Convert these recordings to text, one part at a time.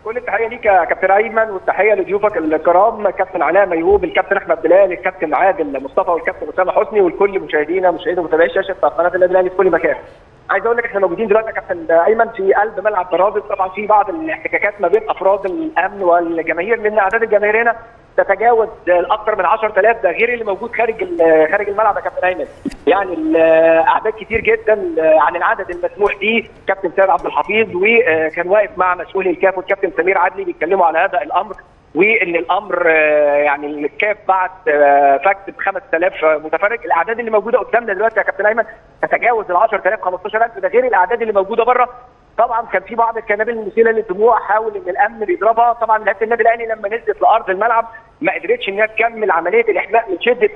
كل التحيه ليك يا كابتن ايمن والتحيه لضيوفك الكرام كابتن علاء ميهوب الكابتن احمد بلال الكابتن عادل مصطفى والكابتن اسامه حسني والكل مشاهدينا مشاهدي ومتابعي شاشه قناه النادي الاهلي في كل مكان. عايز اقول لك احنا موجودين دلوقتي يا كابتن ايمن في قلب ملعب طرابلس طبعا في بعض الاحتكاكات ما بين افراد الامن والجماهير لان اعداد الجماهير هنا تتجاوز الاكثر من 10000 ده غير اللي موجود خارج خارج الملعب يا كابتن ايمن يعني الاعداد كتير جدا عن العدد المسموح به كابتن سيد عبد الحفيظ وكان واقف مع مسؤولي الكاف والكابتن سمير عدلي بيتكلموا على هذا الامر وان الامر يعني الكاف بعت فاكس ب 5000 متفرج الاعداد اللي موجوده قدامنا دلوقتي يا كابتن ايمن تتجاوز ال 10000 15000 ده غير الاعداد اللي موجوده بره طبعا كان في بعض الكنابل المثيره للدموع حاول ان الامن بيضربها طبعا لعيبه النادي الاهلي لما نزلت لارض الملعب ما قدرتش ان هي تكمل عمليه الاحماء من شده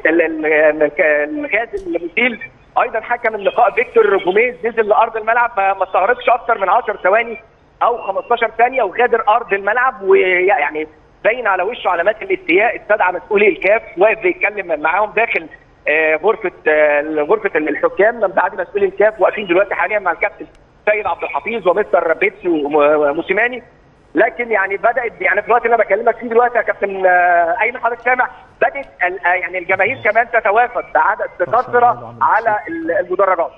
الغاز المثير ايضا حكم اللقاء فيكتور جوميز نزل لارض الملعب ما استغرقش اكثر من 10 ثواني او 15 ثانيه وغادر ارض الملعب ويعني باين على وشه علامات الاستياء استدعى مسؤولي الكاف واقف بيتكلم معاهم داخل غرفه غرفه الحكام من بعد مسؤولي الكاف واقفين دلوقتي حاليا مع الكابتن سيد عبد الحفيظ ومستر بيتسي وموسيماني لكن يعني بدات يعني في الوقت اللي انا بكلمك فيه دلوقتي يا كابتن ايمن حضرتك سامع بدات يعني الجماهير كمان تتوافد بعدد كثره على المدرجات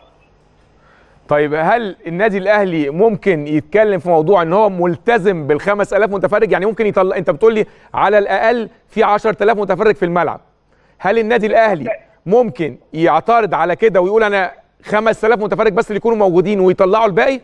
طيب هل النادي الاهلي ممكن يتكلم في موضوع ان هو ملتزم بال 5000 متفرج يعني ممكن يطلع انت بتقول لي على الاقل في 10000 متفرج في الملعب هل النادي الاهلي ممكن يعترض على كده ويقول انا 5000 متفرج بس اللي يكونوا موجودين ويطلعوا الباقي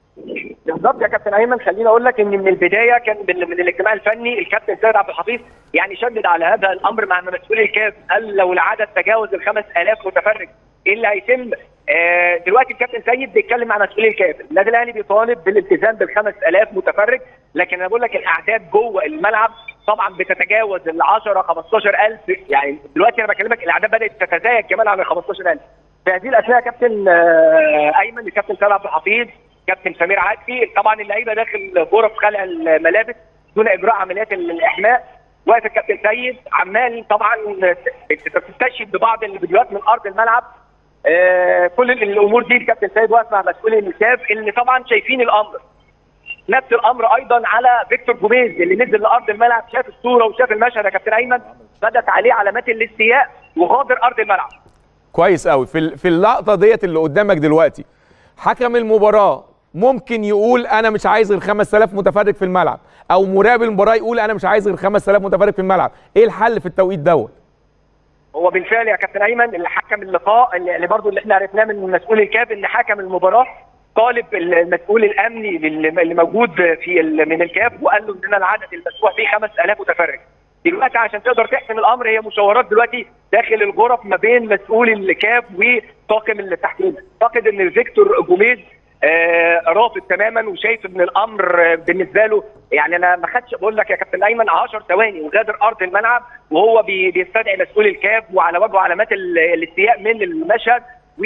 بالظبط يا كابتن ايمن خليني اقول لك ان من البدايه كان من الاجتماع الفني الكابتن سيد عبد الحفيظ يعني شدد على هذا الامر مع مسؤولي الكاف قال لو العدد تجاوز ال 5000 متفرج ايه اللي هيتم؟ آه دلوقتي الكابتن سيد بيتكلم مع مسؤولي الكاف، النادي الاهلي بيطالب بالالتزام بال 5000 متفرج لكن انا بقول لك الاعداد جوه الملعب طبعا بتتجاوز ال 10 15000 يعني دلوقتي انا بكلمك الاعداد بدات تتزايد كمان عن ال 15000 في هذه الاثناء يا كابتن آه ايمن الكابتن سيد عبد الحفيظ كابتن سمير عدلي طبعا اللعيبه داخل غرف خلع الملابس دون اجراء عمليات الاحماء واقف الكابتن سيد عمال طبعا تستشهد ببعض الفيديوهات من ارض الملعب آه كل الامور دي الكابتن سيد واقف مع مسؤولي الكاف اللي طبعا شايفين الامر نفس الامر ايضا على فيكتور جوميز اللي نزل لارض الملعب شاف الصوره وشاف المشهد يا كابتن ايمن بدت عليه علامات الاستياء وغادر ارض الملعب كويس قوي في في اللقطه ديت اللي قدامك دلوقتي حكم المباراه ممكن يقول انا مش عايز غير 5000 متفرج في الملعب او مراقب المباراه يقول انا مش عايز غير 5000 متفرج في الملعب ايه الحل في التوقيت دوت هو بالفعل يا كابتن ايمن اللي حكم اللقاء اللي برضه اللي احنا عرفناه من مسؤول الكاف ان حكم المباراه طالب المسؤول الامني اللي موجود في من الكاف وقال له ان العدد المسموح به 5000 متفرج دلوقتي عشان تقدر تحسم الامر هي مشاورات دلوقتي داخل الغرف ما بين مسؤول الكاف وطاقم التحكيم اعتقد ان فيكتور جوميز آه رافض تماما وشايف ان الامر بالنسبه له يعني انا ما خدش بقول لك يا كابتن ايمن 10 ثواني وغادر ارض الملعب وهو بيستدعي مسؤول الكاف وعلى وجهه علامات الاستياء من المشهد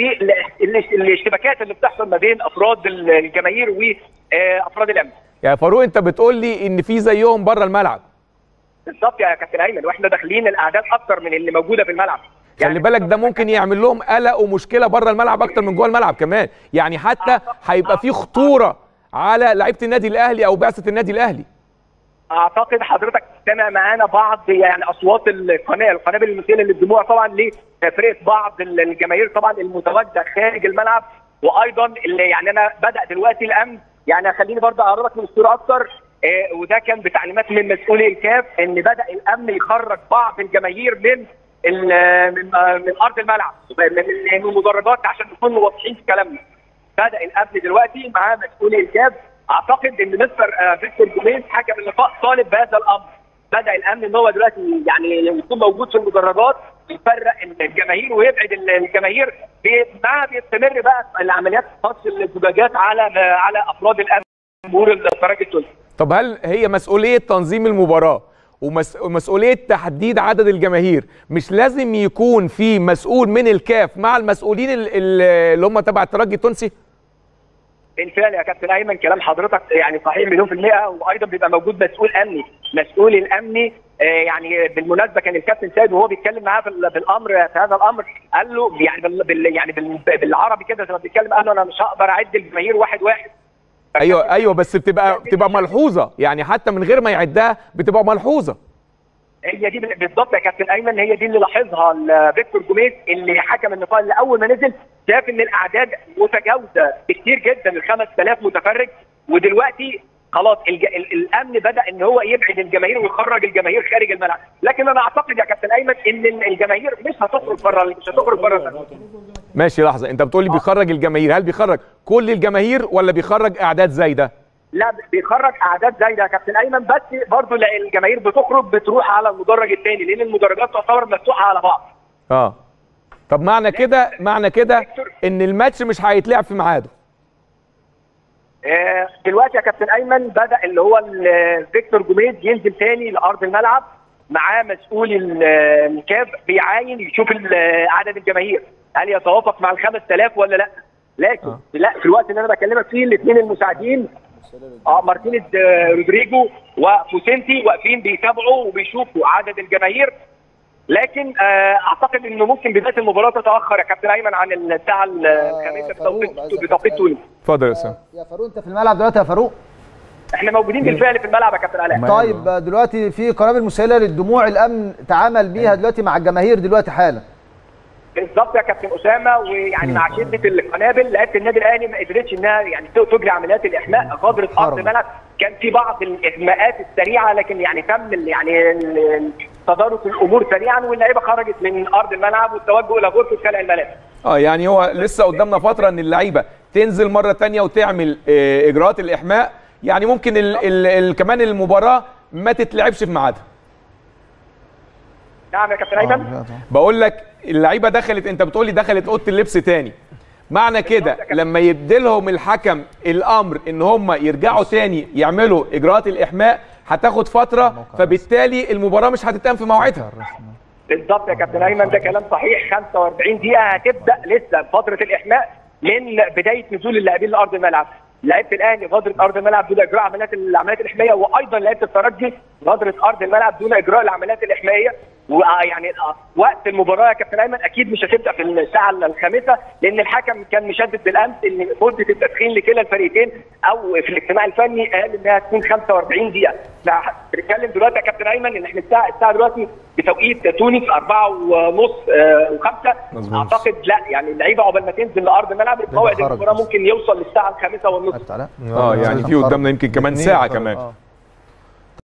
والاشتباكات اللي بتحصل ما بين افراد الجماهير وافراد الامن. يا فاروق انت بتقول لي ان في زيهم بره الملعب. بالظبط يا كابتن ايمن واحنا داخلين الاعداد اكتر من اللي موجوده في الملعب. خلي بالك ده ممكن يعمل لهم قلق ومشكله بره الملعب اكتر من جوه الملعب كمان يعني حتى هيبقى في خطوره على لعيبه النادي الاهلي او بعثه النادي الاهلي اعتقد حضرتك سمع معانا بعض يعني اصوات القناه القنابل المثيره للدموع طبعا لتفرقه بعض الجماهير طبعا المتواجده خارج الملعب وايضا اللي يعني انا بدا دلوقتي الامن يعني خليني برضه اعرضك من الصوره اكتر آه وده كان بتعليمات من مسؤولي الكاف ان بدا الامن يخرج بعض الجماهير من من من ارض الملعب من المدرجات عشان نكون واضحين في كلامنا بدا الامن دلوقتي مع مسؤولي الكاف اعتقد ان مستر فيكتور جوميز حكم اللقاء طالب بهذا الامر بدا الامن ان هو دلوقتي يعني يكون موجود في المدرجات يفرق الجماهير ويبعد الجماهير مع بيستمر بقى العمليات فصل الزجاجات على على افراد الامن جمهور الترجي التونسي طب هل هي مسؤوليه تنظيم المباراه ومسؤوليه تحديد عدد الجماهير مش لازم يكون في مسؤول من الكاف مع المسؤولين اللي هم تبع الترجي التونسي بالفعل يا كابتن ايمن كلام حضرتك يعني صحيح مليون في المئه وايضا بيبقى موجود مسؤول امني مسؤول الامني يعني بالمناسبه كان الكابتن سيد وهو بيتكلم معاه بالامر في هذا الامر قال له يعني بال يعني بالعربي كده زي ما بيتكلم قال له انا مش هقدر اعد الجماهير واحد واحد ايوه ايوه بس بتبقى بتبقى ملحوظه يعني حتى من غير ما يعدها بتبقى ملحوظه هي دي بالظبط يا كابتن ايمن هي دي اللي لاحظها فيكتور جوميز اللي حكم النقاط اللي اول ما نزل شاف ان الاعداد متجاوزه بكتير جدا ال 5000 متفرج ودلوقتي خلاص الج... ال... الامن بدا ان هو يبعد الجماهير ويخرج الجماهير خارج الملعب لكن انا اعتقد يا كابتن ايمن ان الجماهير مش هتخرج بره مش هتخرج بره ماشي لحظه انت بتقول لي بيخرج الجماهير هل بيخرج كل الجماهير ولا بيخرج اعداد زايده لا بيخرج اعداد زايده يا كابتن ايمن بس برضه الجماهير بتخرج بتروح على المدرج الثاني لان المدرجات تعتبر مفتوحه على بعض اه طب معنى كده معنى كده ان الماتش مش هيتلعب في ميعاده دلوقتي يا كابتن ايمن بدا اللي هو فيكتور جوميز ينزل تاني لارض الملعب معاه مسؤول الكاب بيعاين يشوف عدد الجماهير هل يتوافق مع ال 5000 ولا لا لكن آه. لا في الوقت اللي انا بكلمك فيه الاثنين المساعدين اه مارتينيز رودريجو وفوسنتي واقفين بيتابعوا وبيشوفوا عدد الجماهير لكن آه اعتقد انه ممكن بدايه المباراه تتاخر يا كابتن ايمن عن الساعه الخامسه بتوقيت بتوقيت تونس اتفضل يا اسامه يا فاروق انت في الملعب دلوقتي يا فاروق احنا موجودين بالفعل في الملعب يا كابتن علاء طيب دلوقتي في قنابل مسيله للدموع الامن تعامل بيها دلوقتي مع الجماهير دلوقتي حالا بالظبط يا كابتن اسامه ويعني مع شده القنابل لعيبه النادي الاهلي ما قدرتش انها يعني تجري عمليات الاحماء غادرت ارض الملعب كان في بعض الاغماءات السريعه لكن يعني تم يعني تدارك الامور سريعا واللعيبه خرجت من ارض الملعب والتوجه الى غرفه خلع الملابس. اه يعني هو لسه قدامنا فتره ان اللعيبه تنزل مره ثانيه وتعمل اجراءات الاحماء يعني ممكن ال ال ال كمان المباراه ما تتلعبش في ميعادها. نعم يا كابتن ايمن بقول لك اللعيبه دخلت انت بتقولي دخلت اوضه اللبس تاني معنى كده لما يديلهم الحكم الامر ان هم يرجعوا تاني يعملوا اجراءات الاحماء هتاخد فتره فبالتالي المباراه مش هتتقام في موعدها بالظبط يا كابتن ايمن ده كلام صحيح 45 دقيقه هتبدا لسه فتره الاحماء من بدايه نزول اللاعبين لارض الملعب لعيبه الاهلي غادرت ارض الملعب دون اجراء عمليات العمليات الاحمائيه وايضا لعيبه الترجي غادرت ارض الملعب دون اجراء العمليات الاحمائيه ويعني وقت المباراه يا كابتن ايمن اكيد مش هتبدا في الساعه الخامسه لان الحكم كان مشدد بالامس ان مده التدخين لكلا الفريقين او في الاجتماع الفني قال انها تكون 45 دقيقه بنتكلم دلوقتي يا كابتن ايمن ان احنا الساعه الساعه دلوقتي بتوقيت تونس 4 ونص و5 اعتقد لا يعني اللعيبه عقبال ما تنزل لارض الملعب موعد المباراه ممكن يوصل للساعه الخامسه والنص اه يعني في قدامنا يمكن كمان ساعه كمان